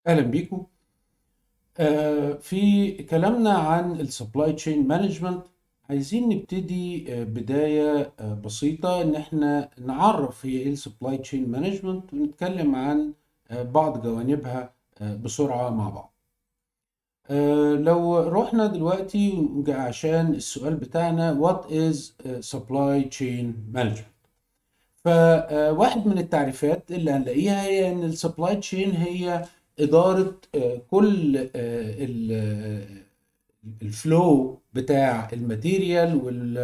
اهلا بيكم آه، في كلامنا عن السبلاي تشين مانجمنت عايزين نبتدي آه، بداية آه، بسيطة ان احنا نعرف هي ايه السبلاي تشين مانجمنت ونتكلم عن آه، بعض جوانبها آه، بسرعة مع بعض آه، لو رحنا دلوقتي عشان السؤال بتاعنا what is آه، supply chain management فواحد من التعريفات اللي هنلاقيها هي ان السبلاي تشين هي اداره آه، كل آه، ال- آه، الفلو بتاع الماتيريال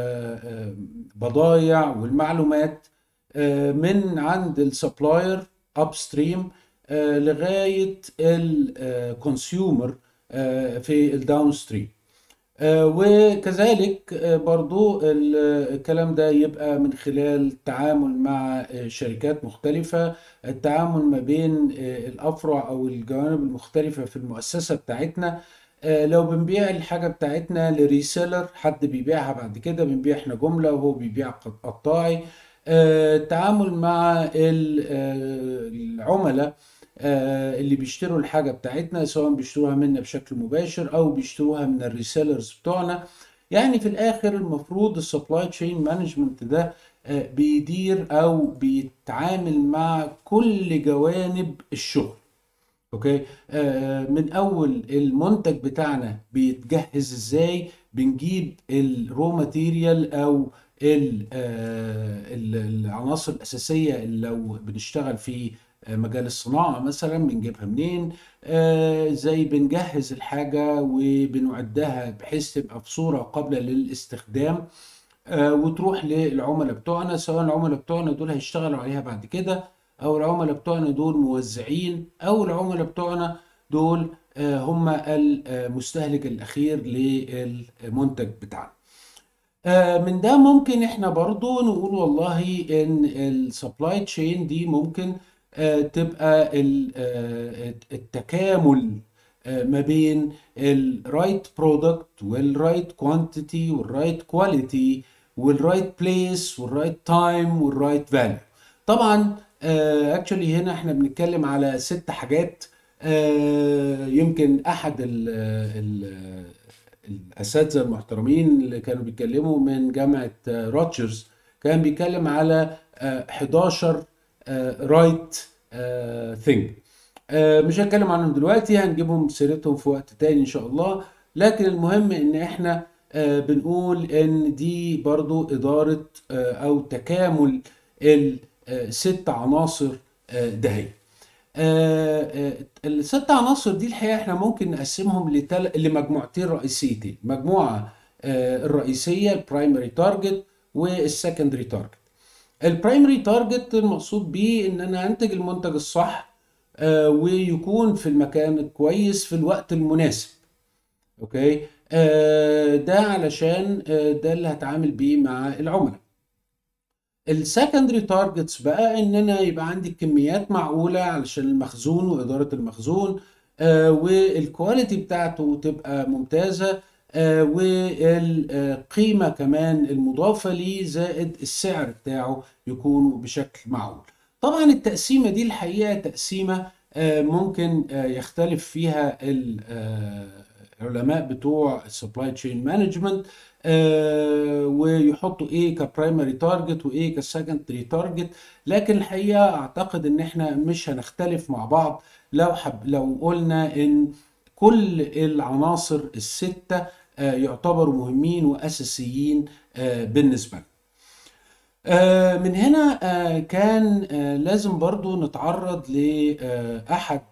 والبضائع والمعلومات آه، من عند السبلاير اب ستريم لغايه الكونسيومر في الداون ستريم آه، وكذلك آه، برضو ال- الكلام ده يبقى من خلال التعامل مع آه، شركات مختلفة التعامل ما بين آه، الأفرع أو الجوانب المختلفة في المؤسسة بتاعتنا آه، لو بنبيع الحاجة بتاعتنا لريسيلر حد بيبيعها بعد كده بنبيع احنا جملة وهو بيبيع قط- قطاعي آه، التعامل مع ال- آه، العملاء آه، اللي بيشتروا الحاجة بتاعتنا سواء بيشتروها منا بشكل مباشر أو بيشتروها من الريسيلرز بتوعنا يعني في الآخر المفروض السبلاي تشين مانجمنت ده آه، بيدير أو بيتعامل مع كل جوانب الشغل اوكي آه من اول المنتج بتاعنا بيتجهز ازاي بنجيب الرو ماتيريال او ال- آه، ال- العناصر الاساسيه اللي لو بنشتغل في آه، مجال الصناعه مثلا بنجيبها منين آه، زي بنجهز الحاجه وبنعدها بحيث تبقى في صوره قابله للاستخدام آه، وتروح للعملاء بتوعنا سواء العملاء بتوعنا دول هيشتغلوا عليها بعد كده او العملاء بتوعنا دول موزعين او العملاء بتوعنا دول آه، هم المستهلك الاخير للمنتج بتاعنا آه، من ده ممكن احنا برضو نقول والله ان السبلاي تشين دي ممكن آه، تبقى ال- آه، التكامل آه، ما بين الرايت برودكت والرايت كوانتيتي والرايت كواليتي والرايت بليس والرايت تايم والرايت فاليو طبعا اكشولي هنا احنا بنتكلم على ست حاجات آه، يمكن احد ال ال الاساتذه المحترمين اللي كانوا بيتكلموا من جامعه آه، روتشرز كان بيتكلم على آه، 11 رايت ثينج مش هتكلم عنهم دلوقتي هنجيبهم سيرتهم في وقت تاني ان شاء الله لكن المهم ان احنا آه، بنقول ان دي برضو اداره آه، او تكامل الست عناصر آه، دهية آه، آه، الست عناصر دي الحقيقة احنا ممكن نقسمهم لتل... لمجموعتين رئيسيتين مجموعة آه، الرئيسية البرايمري تارجت والسكندري تارجت البرايمري تارجت المقصود بيه ان انا انتج المنتج الصح آه، ويكون في المكان الكويس في الوقت المناسب اوكي آه، ده علشان آه، ده اللي هتعامل بيه مع العملاء السكندري تارجتس بقى ان انا يبقى عندي كميات معقوله علشان المخزون واداره المخزون آه والكواليتي بتاعته تبقى ممتازه آه والقيمه كمان المضافه ليه زائد السعر بتاعه يكون بشكل معقول طبعا التقسيمه دي الحقيقه تقسيمه آه ممكن آه يختلف فيها ال- آه، العلماء بتوع السبلاي تشين مانجمنت ويحطوا ايه كبرايمري تارجت وايه كسكندري تارجت لكن الحقيقه اعتقد ان احنا مش هنختلف مع بعض لو حب لو قلنا ان كل العناصر السته آه، يعتبروا مهمين واساسيين آه، بالنسبه لنا آه، من هنا آه، كان آه، لازم برضو نتعرض لأحد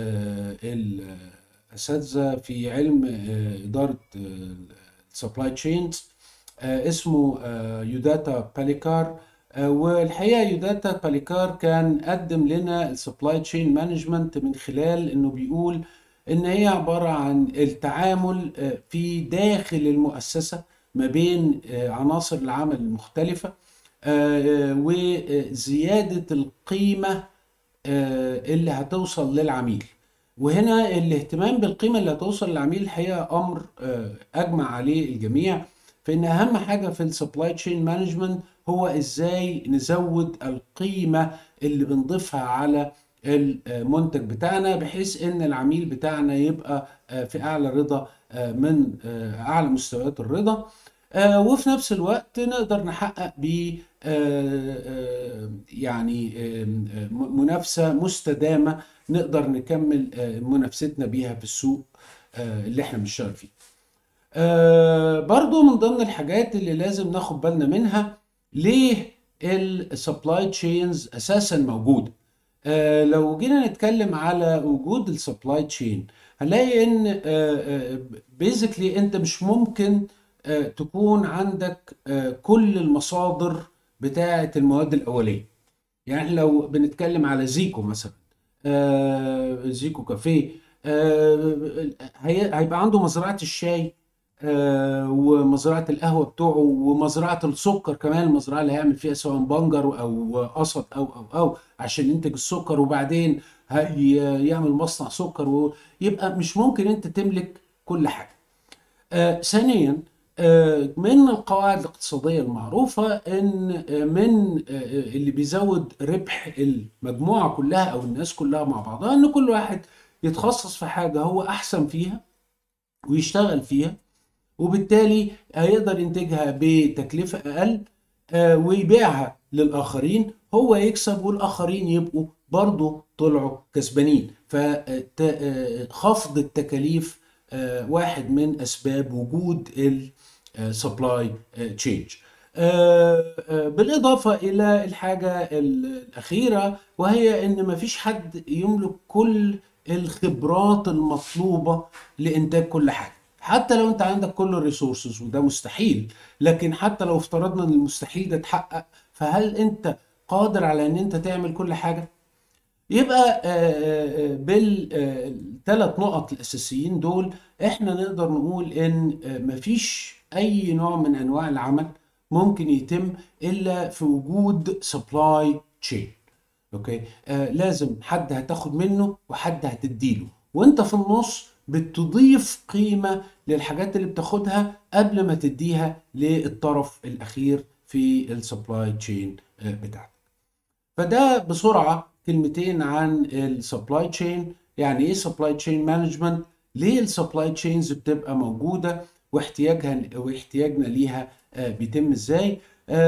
الأساتذة في علم آه، إدارة السبلاي تشينز اسمه آه، يوداتا باليكار آه، والحقيقة يوداتا باليكار كان قدم لنا السبلاي تشين مانجمنت من خلال انه بيقول ان هي عبارة عن التعامل آه، في داخل المؤسسة ما بين آه، عناصر العمل المختلفة آه، وزيادة القيمة آه، اللي هتوصل للعميل وهنا الاهتمام بالقيمة اللي هتوصل للعميل الحقيقة أمر آه، أجمع عليه الجميع فإن أهم حاجة في السبلاي تشين مانجمنت هو إزاي نزود القيمة اللي بنضيفها على المنتج بتاعنا بحيث ان العميل بتاعنا يبقى في اعلى رضا من اعلى مستويات الرضا وفي نفس الوقت نقدر نحقق ب يعني منافسة مستدامة نقدر نكمل منافستنا بيها في السوق اللي احنا بنشتغل فيه برضو من ضمن الحاجات اللي لازم ناخد بالنا منها ليه السبلاي تشينز اساسا موجوده آه لو جينا نتكلم على وجود السبلاي تشين هنلاقي ان بيزيكلي انت مش ممكن آه تكون عندك آه كل المصادر بتاعه المواد الاوليه يعني لو بنتكلم على زيكو مثلا زيكو كافيه هيبقى عنده مزرعه الشاي آه ومزرعه القهوه بتوعه ومزرعه السكر كمان المزرعه اللي هيعمل فيها سواء بنجر او قصب او او او عشان ينتج السكر وبعدين يعمل مصنع سكر ويبقى مش ممكن انت تملك كل حاجه. آه ثانيا آه من القواعد الاقتصاديه المعروفه ان من اللي بيزود ربح المجموعه كلها او الناس كلها مع بعضها ان كل واحد يتخصص في حاجه هو احسن فيها ويشتغل فيها وبالتالي هيقدر ينتجها بتكلفة أقل ويبيعها للآخرين هو يكسب والآخرين يبقوا برضه طلعوا كسبانين فخفض التكاليف واحد من أسباب وجود السبلاي تشينج بالإضافة إلى الحاجة الأخيرة وهي إن مفيش حد يملك كل الخبرات المطلوبة لإنتاج كل حاجة حتى لو انت عندك كل الريسورسز وده مستحيل لكن حتى لو افترضنا ان المستحيل ده اتحقق فهل انت قادر على ان انت تعمل كل حاجه يبقى بالثلاث نقط الاساسيين دول احنا نقدر نقول ان مفيش اي نوع من انواع العمل ممكن يتم الا في وجود سبلاي تشين اوكي آه لازم حد هتاخد منه وحد هتديله وانت في النص بتضيف قيمة للحاجات اللي بتاخدها قبل ما تديها للطرف الأخير في السبلاي تشين بتاعتك فده بسرعة كلمتين عن السبلاي تشين يعني ايه سبلاي تشين مانجمنت ليه السبلاي تشينز بتبقى موجودة واحتياجها واحتياجنا ليها بيتم ازاي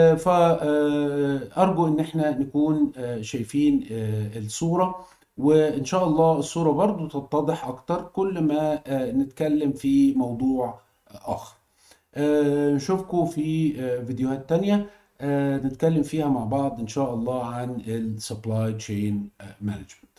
فأرجو ان احنا نكون شايفين الصورة وإن شاء الله الصورة برضو تتضح أكتر كل ما نتكلم في موضوع آخر نشوفكم في فيديوهات تانية نتكلم فيها مع بعض إن شاء الله عن السبلاي تشين مانجمنت